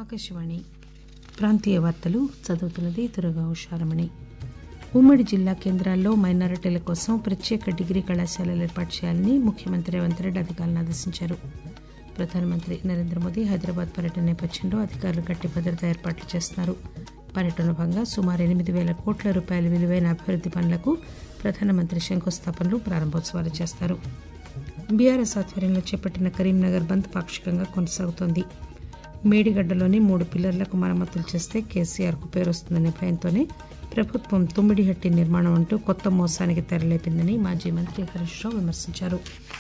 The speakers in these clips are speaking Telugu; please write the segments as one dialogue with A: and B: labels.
A: ఆకాశవాణి ప్రాంతీయ వార్తలు చదువుతున్నది దుర్గా ఉషారమణి ఉమ్మడి జిల్లా కేంద్రాల్లో మైనారిటీల కోసం ప్రత్యేక డిగ్రీ కళాశాలలు ఏర్పాటు చేయాలని ముఖ్యమంత్రి రేవంత్ రెడ్డి అధికారులను ఆదేశించారు ప్రధానమంత్రి నరేంద్ర మోదీ హైదరాబాద్ పర్యటన నేపథ్యంలో అధికారులు గట్టి భద్రతా ఏర్పాట్లు చేస్తున్నారు పర్యటనలో భాగంగా సుమారు ఎనిమిది పేల కోట్ల రూపాయల విలువైన అభివృద్ది పనులకు ప్రధానమంత్రి శంకుస్థాపనలు ప్రారంభోత్సవాలు చేస్తారు బీఆర్ఎస్ ఆధ్వర్యంలో చేపట్టిన కరీంనగర్ బంద్ పాక్షికంగా కొనసాగుతోంది మేడిగడ్డలోని మూడు పిల్లర్లకు మరమ్మతులు చేస్తే కేసీఆర్కు పేరు వస్తుందనే భయంతోనే ప్రభుత్వం తుమ్మిడిహట్టి నిర్మాణం అంటూ కొత్త మోసానికి తెరలేపిందని మాజీ మంత్రి హరీష్ రావు విమర్శించారు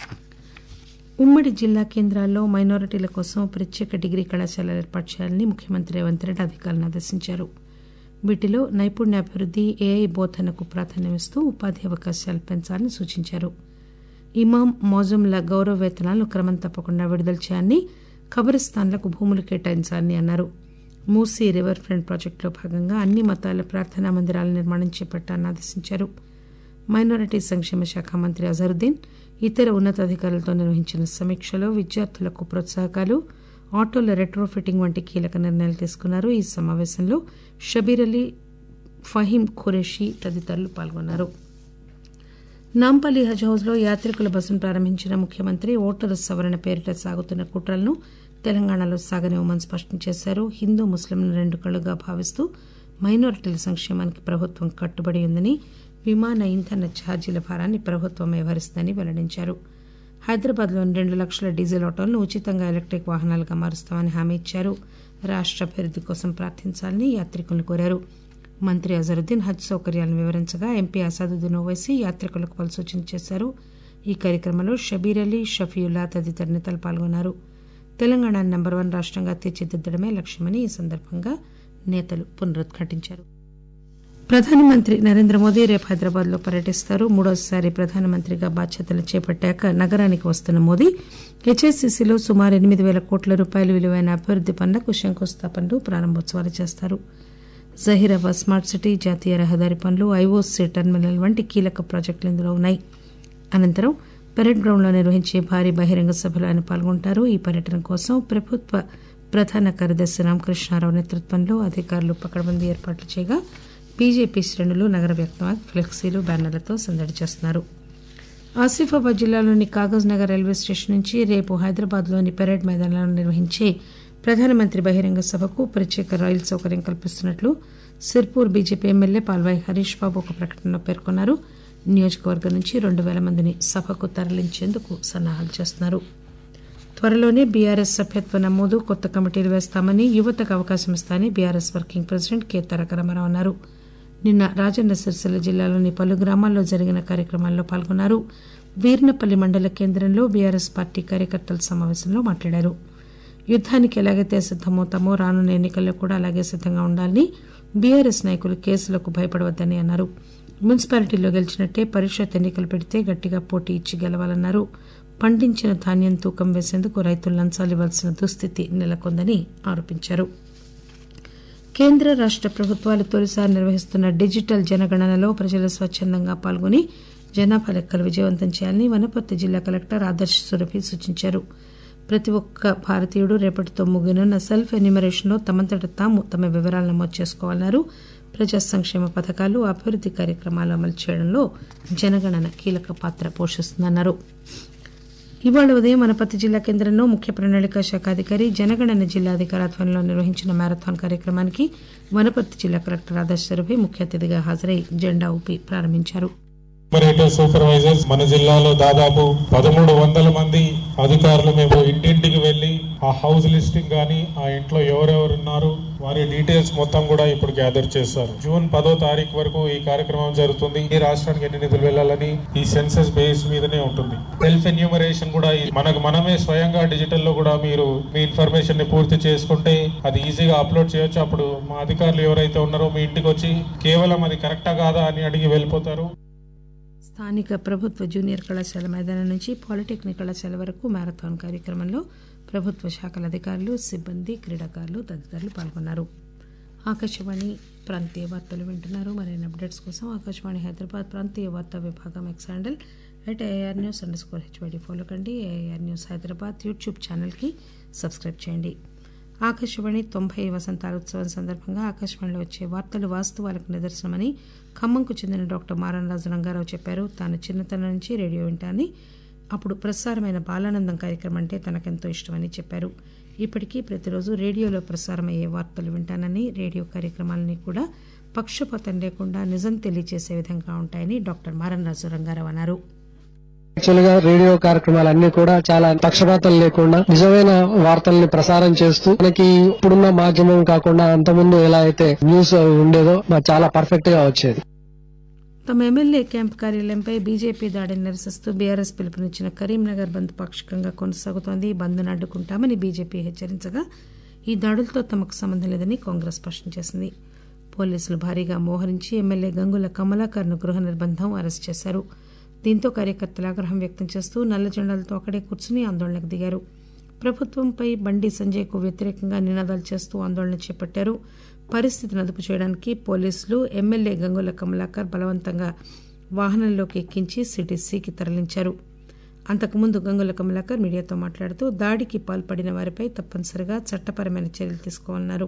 A: ఉమ్మడి జిల్లా కేంద్రాల్లో మైనారిటీల కోసం ప్రత్యేక డిగ్రీ కళాశాలలు ఏర్పాటు చేయాలని ముఖ్యమంత్రి రేవంత్ రెడ్డి అధికారులను ఆదేశించారు వీటిలో నైపుణ్యాభివృద్ది ఏఐ బోధనకు ప్రాధాన్యమిస్తూ ఉపాధి అవకాశాలు పెంచాలని సూచించారు ఇమాం మౌజుంల గౌరవ వేతనాలను క్రమం తప్పకుండా విడుదల చేయాలని ఖబరిస్తాన్లకు భూములు కేటాయించాలని అన్నారు మూసీ రివర్ ఫ్రంట్ ప్రాజెక్టులో భాగంగా అన్ని మతాల ప్రార్థనా మందిరాల నిర్మాణం చేపట్టాలని ఆదేశించారు మైనారిటీ సంక్షేమ శాఖ మంత్రి అజరుద్దీన్ ఇతర ఉన్నతాధికారులతో నిర్వహించిన సమీక్షలో విద్యార్థులకు ప్రోత్సాహకాలు ఆటోల రెట్రోఫిట్టింగ్ వంటి కీలక నిర్ణయాలు తీసుకున్నారు ఈ సమావేశంలో షబీర్ అలీ ఫహీం ఖురేషీ తదితరులు పాల్గొన్నారు నాంపల్లి హజ్ హౌస్ లో యాత్రికుల బస్సును ప్రారంభించిన ముఖ్యమంత్రి ఓటరు సవరణ పేరిట సాగుతున్న కుట్రలను తెలంగాణలో సాగనివ్వమని స్పష్టం చేశారు హిందూ ముస్లింలను రెండు కళ్లుగా భావిస్తూ మైనారిటీల సంక్షేమానికి ప్రభుత్వం కట్టుబడి ఉందని విమాన ఇంధన ఛార్జీల భారాన్ని ప్రభుత్వమే భరిస్తుందని వెల్లడించారు హైదరాబాద్లోని రెండు లక్షల డీజిల్ ఆటోలను ఉచితంగా ఎలక్టిక్ వాహనాలుగా మారుస్తామని హామీ ఇచ్చారు రాష్ట అభివృద్ది కోసం ప్రార్థించాలని యాత్రికులను కోరారు మంత్రి అజరుద్దీన్ హజ్ సౌకర్యాలను వివరించగా ఎంపీ అసాదుద్దీన్ ఓవైసీ యాత్రికులకు పలు సూచనలు చేశారు ఈ కార్యక్రమంలో షబీర్ అలీ షఫీయుల్లా తదితర నేతలు పాల్గొన్నారు తెలంగాణ నెంబర్ వన్ రాష్టంగా తీర్చిదిద్దడమే లక్ష్యమని ఈ సందర్భంగా నేతలు పునరుద్ఘాటించారు ప్రధానమంత్రి నరేంద్ర మోదీ రేపు హైదరాబాద్ లో పర్యటిస్తారు మూడోసారి ప్రధానమంత్రిగా బాధ్యతలు చేపట్టాక నగరానికి వస్తున్న మోదీ హెచ్ఎస్సీసీలో సుమారు ఎనిమిది పేల కోట్ల రూపాయల విలువైన అభివృద్ది పనులకు శంకుస్థాపనలు ప్రారంభోత్సవాలు చేస్తారు జహీరాబాద్ స్మార్ట్ సిటీ జాతీయ రహదారి పనులు ఐఓసీ టెర్మినల్ వంటి కీలక ప్రాజెక్టులు ఇందులో ఉన్నాయి అనంతరం పెరెడ్ గ్రౌండ్ లో నిర్వహించే భారీ బహిరంగ సభలో ఆయన పాల్గొంటారు ఈ పర్యటన కోసం ప్రభుత్వ ప్రధాన కార్యదర్శి రామకృష్ణారావు నేతృత్వంలో అధికారులు పకడ్బందీ ఏర్పాట్లు చేయగా బీజేపీ శ్రేణులు నగర వ్యాప్తంగా ఫ్లెక్సీలు బ్యానర్లతో సందడి చేస్తున్నారు ఆసిఫాబాద్ జిల్లాలోని కాగజ్ నగర్ రైల్వే స్టేషన్ నుంచి రేపు హైదరాబాద్లోని పెరేడ్ మైదానంలో నిర్వహించే ప్రధానమంత్రి బహిరంగ సభకు ప్రత్యేక రైలు సౌకర్యం కల్పిస్తున్నట్లు సిర్పూర్ బీజేపీ ఎమ్మెల్యే పాల్వాయి హరీష్ బాబు ఒక ప్రకటనలో పేర్కొన్నారు నియోజకవర్గం నుంచి రెండు పేల మందిని సభకు తరలించేందుకు సన్నాహాలు చేస్తున్నారు త్వరలోనే బీఆర్ఎస్ సభ్యత్వ నమోదు కొత్త కమిటీలు వేస్తామని యువతకు అవకాశం ఇస్తామని BRS working president K Taraka Ramarao అన్నారు నిన్న రాజన్న సిరిసిల్ల జిల్లాలోని పలు గ్రామాల్లో జరిగిన కార్యక్రమాల్లో పాల్గొన్నారు వీర్నపల్లి మండల కేంద్రంలో బీఆర్ఎస్ పార్టీ కార్యకర్తల సమావేశంలో మాట్లాడారు యుద్దానికి ఎలాగైతే సిద్దమవుతామో రానున్న ఎన్నికల్లో కూడా అలాగే సిద్దంగా ఉండాలని బీఆర్ఎస్ నాయకులు కేసులకు భయపడవద్దని అన్నారు మున్సిపాలిటీలో గెలిచినట్టే పరిషత్ ఎన్నికలు పెడితే గట్టిగా పోటీ ఇచ్చి గెలవాలన్నారు పండించిన ధాన్యం తూకం వేసేందుకు రైతులు లంచాలు ఇవ్వాల్సిన దుస్థితి నెలకొందని ఆరోపించారు కేంద్ర రాష్ట ప్రభుత్వాలు తొలిసారి నిర్వహిస్తున్న డిజిటల్ జనగణనలో ప్రజలు స్వచ్చందంగా పాల్గొని జనాభా లెక్కలు విజయవంతం చేయాలని వనపర్తి జిల్లా కలెక్టర్ ఆదర్శ్ సురభి సూచించారు ప్రతి ఒక్క భారతీయుడు రేపటితో ముగినున్న సెల్ఫ్ ఎన్యూమరేషన్లో తమంతట తాము తమ వివరాలు నమోదు చేసుకోవాలన్నారు ప్రజా సంక్షేమ పథకాలు అభివృద్ది కార్యక్రమాలు అమలు చేయడంలో జనగణన కీలక పాత్ర పోషిస్తుందన్నారు ఇవాళ ఉదయం వనపర్తి జిల్లా కేంద్రంలో ముఖ్య ప్రణాళిక శాఖ అధికారి జనగణన జిల్లా అధికారి ఆధ్వర్యంలో నిర్వహించిన మ్యారథాన్ కార్యక్రమానికి వనపర్తి జిల్లా కలెక్టర్ ఆదర్శ సరభి ముఖ్య అతిథిగా హాజరై జెండా ఊపి ప్రారంభించారు
B: ఆపరేటర్ సూపర్వైజర్స్ మన జిల్లాలో దాదాపు పదమూడు వందల మంది అధికారులు మేము ఇంటింటికి వెళ్లి ఆ హౌస్ లిస్టింగ్ గానీ ఆ ఇంట్లో ఎవరెవరు ఉన్నారు వారి డీటెయిల్స్ మొత్తం కూడా ఇప్పుడు గ్యాదర్ చేస్తారు జూన్ పదో తారీఖు వరకు ఈ కార్యక్రమం జరుగుతుంది ఈ రాష్ట్రానికి ఎన్ని నిధులు వెళ్ళాలని ఈ సెన్సస్ బేస్ మీదనే ఉంటుంది సెల్ఫ్ ఎన్యూమరేషన్ కూడా ఈ- మనకు మనమే స్వయంగా డిజిటల్ లో కూడా మీరు మీ ఇన్ఫర్మేషన్ ని పూర్తి చేసుకుంటే అది ఈజీగా అప్లోడ్ చేయొచ్చు అప్పుడు మా అధికారులు ఎవరైతే ఉన్నారో మీ ఇంటికి వచ్చి కేవలం అది కరెక్టా కాదా అని అడిగి వెళ్ళిపోతారు
A: స్థానిక ప్రభుత్వ జూనియర్ కళాశాల మైదానం నుంచి పాలిటెక్నిక్ కళాశాల వరకు మ్యారథాన్ కార్యక్రమంలో ప్రభుత్వ శాఖల అధికారులు సిబ్బంది క్రీడాకారులు తదితరులు పాల్గొన్నారు ఆకాశవాణి ప్రాంతీయ వార్తలు వింటున్నారు మరిన్ని అప్డేట్స్ కోసం ఆకాశవాణి హైదరాబాద్ ప్రాంతీయ వార్తా విభాగం X handle at AR news underscore HYD follow కండి ఏఆర్ న్యూస్ హైదరాబాద్ యూట్యూబ్ ఛానల్కి సబ్స్క్రైబ్ చేయండి ఆకాశవాణి తొంభై వసంతాల ఉత్సవం సందర్భంగా ఆకాశవాణిలో వచ్చే వార్తలు వాస్తవాలకు నిదర్శనమని ఖమ్మంకు చెందిన డాక్టర్ మారన్రాజు రంగారావు చెప్పారు తాను చిన్నతనం నుంచి రేడియో వింటానని అప్పుడు ప్రసారమైన బాలానందం కార్యక్రమం అంటే తనకెంతో ఇష్టమని చెప్పారు ఇప్పటికీ ప్రతిరోజు రేడియోలో ప్రసారమయ్యే వార్తలు వింటానని రేడియో కార్యక్రమాలని కూడా పక్షపాతం లేకుండా నిజం తెలియజేసే విధంగా ఉంటాయని డాక్టర్ మారన్రాజు రంగారావు అన్నారు
C: యాక్చువల్ గా రేడియో కార్యక్రమాలన్నీ కూడా చాలా పక్షపాతం లేకుండా నిజమైన వార్తల్ని ప్రసారం చేస్తూ మనకి ఇప్పుడున్న మాధ్యమం కాకుండా అంతకుముందు ఎలా అయితే న్యూస్ ఉండేదో మాకు చాలా పర్ఫెక్ట్ గా వచ్చేది
A: తమ ఎమ్మెల్యే క్యాంప్ కార్యాలయంపై బీజేపీ దాడిని నిరసిస్తూ బీఆర్ఎస్ పిలుపునిచ్చిన కరీంనగర్ బంద్ పాక్షికంగా కొనసాగుతోంది బంద్ను అడ్డుకుంటామని బీజేపీ హెచ్చరించగా ఈ దాడులతో తమకు సంబంధం లేదని కాంగ్రెస్ స్పష్టం చేసింది పోలీసులు భారీగా మోహరించి ఎమ్మెల్యే గంగుల కమలాకర్ను గృహ నిర్బంధం అరెస్ట్ చేశారు దీంతో కార్యకర్తలు ఆగ్రహం వ్యక్తం చేస్తూ నల్ల జెండాలతో అక్కడే కూర్చుని ఆందోళనకు దిగారు ప్రభుత్వంపై బండి సంజయ్కు వ్యతిరేకంగా నినాదాలు చేస్తూ ఆందోళన చేపట్టారు పరిస్థితిని అదుపు చేయడానికి పోలీసులు ఎమ్మెల్యే గంగుల కమలాకర్ బలవంతంగా వాహనంలోకి ఎక్కించి సిటీసీకి తరలించారు అంతకుముందు గంగుల కమలాకర్ మీడియాతో మాట్లాడుతూ దాడికి పాల్పడిన వారిపై తప్పనిసరిగా చట్టపరమైన చర్యలు తీసుకోవాలన్నారు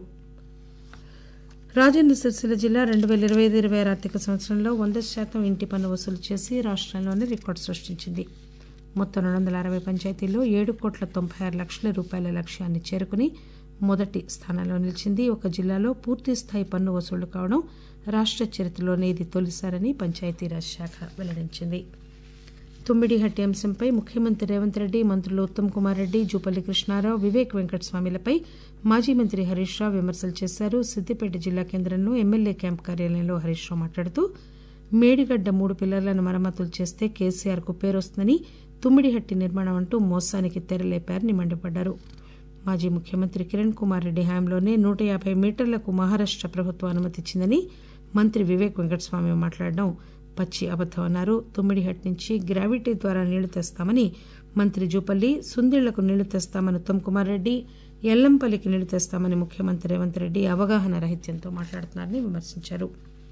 A: రాజన్న సిరిసిల్ల జిల్లా రెండు వేల ఇరవై ఐదు ఇరవై ఆరు ఆర్థిక సంవత్సరంలో వంద శాతం ఇంటి పన్ను వసూలు చేసి రాష్ట్రంలోనే రికార్డు సృష్టించింది మొత్తం రెండు వందల అరవై పంచాయతీల్లో ఏడు కోట్ల తొంభై ఆరు లక్షల రూపాయల లక్ష్యాన్ని చేరుకుని మొదటి స్థానంలో నిలిచింది ఒక జిల్లాలో పూర్తి స్థాయి పన్ను వసూళ్లు కావడం రాష్ట్ర చరిత్రలోనే ఇది తొలిసారని పంచాయతీరాజ్ శాఖ వెల్లడించింది తుమ్మిడిహట్టి అంశంపై ముఖ్యమంత్రి రేవంత్ రెడ్డి మంత్రులు ఉత్తమ్ కుమార్ రెడ్డి జూపల్లి కృష్ణారావు వివేక్ వెంకటస్వామిలపై మాజీ మంత్రి హరీష్ రావు విమర్శలు చేశారు సిద్దిపేట జిల్లా కేంద్రంలో ఎమ్మెల్యే క్యాంప్ కార్యాలయంలో హరీష్ రావు మాట్లాడుతూ మేడిగడ్డ మూడు పిల్లర్లను మరమ్మతులు చేస్తే కేసీఆర్ కు పేరొస్తుందని తుమ్మిడిహట్టి నిర్మాణం అంటూ మోసానికి తెరలేపారని మండిపడ్డారు మాజీ ముఖ్యమంత్రి కిరణ్ కుమార్ రెడ్డి హయాంలోనే నూట యాభై మీటర్లకు మహారాష్ట ప్రభుత్వం అనుమతిచ్చిందని మంత్రి వివేక్ వెంకటస్వామి మాట్లాడడం పచ్చి అబద్దం అన్నారు తుమ్మిడిహట్ నుంచి గ్రావిటీ ద్వారా నీళ్లు తెస్తామని మంత్రి జూపల్లి సుందిళ్లకు నీళ్లు తెస్తామని ఉత్తమ్ కుమార్ రెడ్డి ఎల్లంపల్లికి నీళ్లు తెస్తామని ముఖ్యమంత్రి రేవంత్ రెడ్డి అవగాహన రహిత్యంతో మాట్లాడుతున్నారని విమర్శించారు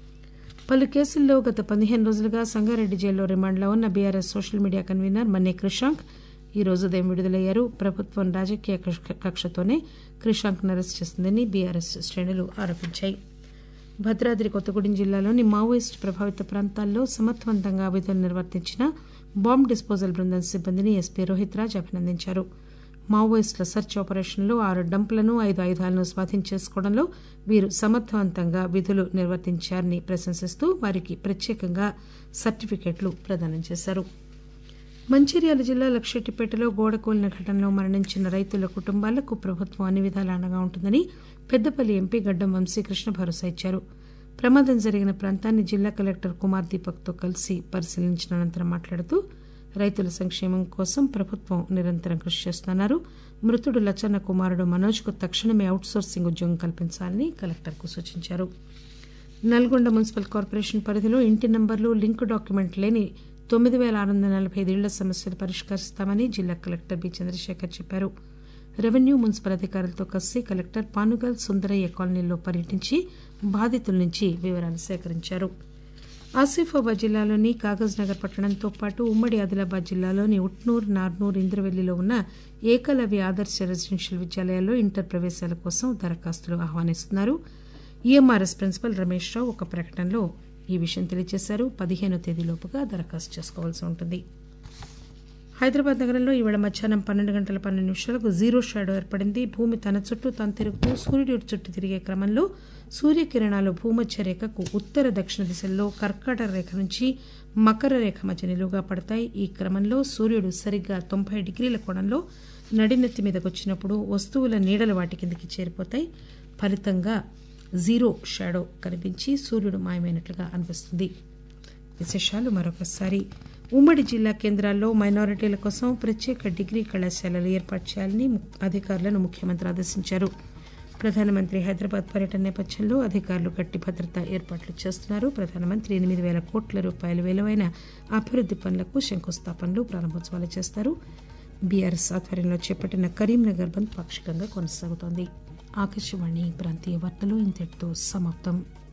A: పలు కేసుల్లో గత పదిహేను రోజులుగా సంగారెడ్డి జైల్లో రిమాండ్లో ఉన్న BRS social media convener Manne Krishank ఈ రోజు ఉదయం విడుదలయ్యారు ప్రభుత్వం రాజకీయ కక్షతోనే క్రిషాంక్ అరెస్ట్ చేసిందని బీఆర్ఎస్ శ్రేణులు ఆరోపించాయి భద్రాద్రి కొత్తగూడెం జిల్లాలోని మావోయిస్టు ప్రభావిత ప్రాంతాల్లో సమర్థవంతంగా విధులు నిర్వర్తించిన బాంబ్ డిస్పోజల్ బృందం సిబ్బందిని ఎస్పీ రోహిత్ రాజ్ అభినందించారు మావోయిస్టుల సెర్చ్ ఆపరేషన్లో ఆరు డంపులను ఐదు ఆయుధాలను స్వాధీనం చేసుకోవడంలో వీరు సమర్థవంతంగా విధులు నిర్వర్తించారని ప్రశంసిస్తూ వారికి ప్రత్యేకంగా సర్టిఫికెట్లు ప్రదానం చేశారు మంచిర్యాల జిల్లా లక్షెట్టిపేటలో గోడ కూలిన ఘటనలో మరణించిన రైతుల కుటుంబాలకు ప్రభుత్వం అన్ని విధాలా అండగా ఉంటుందని పెద్దపల్లి ఎంపీ గడ్డం వంశీకృష్ణ భరోసా ఇచ్చారు ప్రమాదం జరిగిన ప్రాంతాన్ని జిల్లా కలెక్టర్ కుమార్ దీపక్తో కలిసి పరిశీలించిన అనంతరం మాట్లాడుతూ రైతుల సంక్షేమం కోసం ప్రభుత్వం నిరంతరం కృషి చేస్తున్నారు మృతుడు లచ్చన్న కుమారుడు మనోజ్కు తక్షణమే అవుట్సోర్సింగ్ ఉద్యోగం కల్పించాలని కలెక్టర్కు సూచించారు నల్గొండ మున్సిపల్ కార్పొరేషన్ పరిధిలో ఇంటి నంబర్లు లింక్ డాక్యుమెంట్ లేని తొమ్మిది వేల ఆరు వందల నలభై ఐదు ఇళ్ల సమస్యలు పరిష్కరిస్తామని జిల్లా కలెక్టర్ బి చంద్రశేఖర్ చెప్పారు రెవెన్యూ మున్సిపల్ అధికారులతో కలిసి కలెక్టర్ పానుగల్ సుందరయ్య కాలనీలో పర్యటించి బాధితుల నుంచి వివరాలు సేకరించారు ఆసిఫాబాద్ జిల్లాలోని కాగజ్ నగర్ పట్టణంతో పాటు ఉమ్మడి ఆదిలాబాద్ జిల్లాలోని ఉట్నూర్ నార్నూర్ ఇంద్రవెల్లిలో ఉన్న ఏకలవ్య ఆదర్శ రెసిడెన్షియల్ విద్యాలయాల్లో ఇంటర్ ప్రవేశాల కోసం దరఖాస్తులు ఆహ్వానిస్తున్నారు ఈఎంఆర్ఎస్ ప్రిన్సిపల్ రమేష్ రావు ఒక ప్రకటనలో ఈ విషయం తెలియజేశారు పదిహేనో తేదీలోపుగా దరఖాస్తు చేసుకోవాల్సి ఉంటుంది హైదరాబాద్ నగరంలో ఈవేళ మధ్యాహ్నం పన్నెండు గంటల పన్నెండు నిమిషాలకు జీరో షాడో ఏర్పడింది భూమి తన చుట్టూ తాను తిరుగుతూ సూర్యుడి చుట్టూ తిరిగే క్రమంలో సూర్యకిరణాలు భూమధ్య రేఖకు ఉత్తర దక్షిణ దిశల్లో కర్కాటక రేఖ నుంచి మకర రేఖ మధ్య నిలువుగా పడతాయి ఈ క్రమంలో సూర్యుడు సరిగ్గా తొంభై డిగ్రీల కోణంలో నడినెత్తి మీదకు వచ్చినప్పుడు వస్తువుల నీడలు వాటి కిందికి చేరిపోతాయి ఫలితంగా జీరో షాడో కనిపించి సూర్యుడు మాయమైనట్లుగా అనిపిస్తుంది విశేషాలు మరొకసారి ఉమ్మడి జిల్లా కేంద్రాల్లో మైనారిటీల కోసం ప్రత్యేక డిగ్రీ కళాశాలలు ఏర్పాటు చేయాలని అధికారులను ముఖ్యమంత్రి ఆదేశించారు ప్రధానమంత్రి హైదరాబాద్ పర్యటన నేపథ్యంలో అధికారులు గట్టి భద్రతా ఏర్పాట్లు చేస్తున్నారు ప్రధానమంత్రి ఎనిమిది వేల కోట్ల రూపాయల విలువైన అభివృద్ది పనులకు శంకుస్థాపనలు ప్రారంభోత్సవాలు చేస్తారు బీఆర్ఎస్ ఆధ్వర్యంలో చేపట్టిన కరీంనగర్ బంద్ పాక్షికంగా కొనసాగుతోంది ఆకాశవాణి ప్రాంతీయ వార్తలు ఇంతటితో సమాప్తం